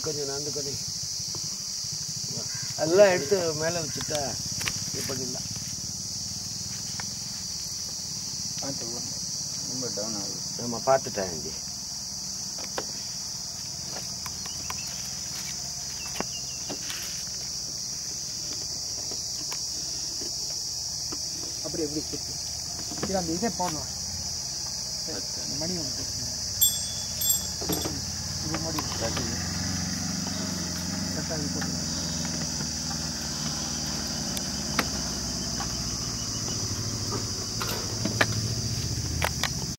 கொஞ்சம் நந்து கொடி அதெல்லாம் எடுத்து மேலே வச்சுட்டா இது பண்ணிடலாம் பார்த்து ரொம்ப டவுன் ஆகுது நம்ம பார்த்துட்டேன் இங்கே அப்படி எப்படி சுற்றி சரி அந்த இதே போடணும் இந்த மணி ஒன்று போட்டுருங்க. இது மணி கரெக்டாக இது போட்டுருங்க